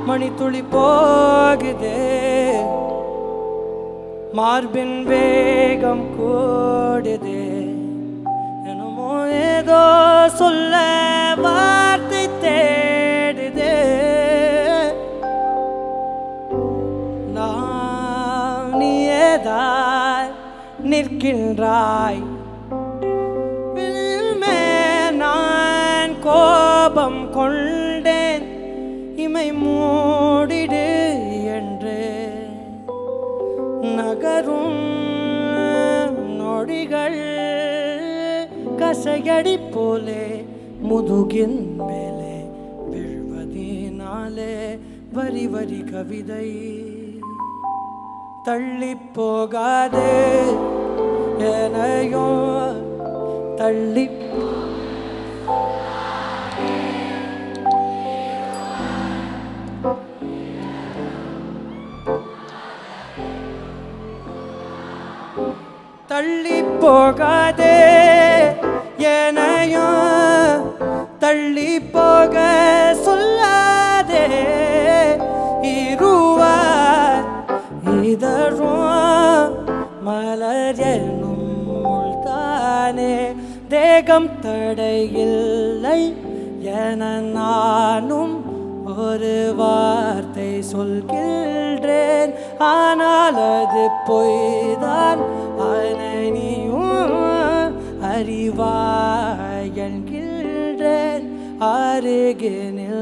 மணித்துளி போகுதே மார்பின் வேகம் கூடுதே என்னமோ ஏதோ சொல்ல வார்த்தை தேடுதே நான் நீயேதான் நிற்கின்றாய் வில்மே நான் கோபம் கொண்டேன் இமை மூடிடு என்று நகரும் நொடிகள் கசையடி போலே முதுகின் மேலே விழுவதினாலே வரி வரி கவிதை தள்ளி போகாதே எனையோ தள்ளி தள்ளி போகாதே எனையோ தள்ளி போக சொல்லாதே இருவார் இதழும் மலர் என்னும் முள்தானே தேகம் தடையில்லை என நானும் ஒரு வார்த்தை சொல்கின்றேன் ஆனால் அது பொய்தான் நீயும் அறிவாய் என்கின்றேன் அருகினில்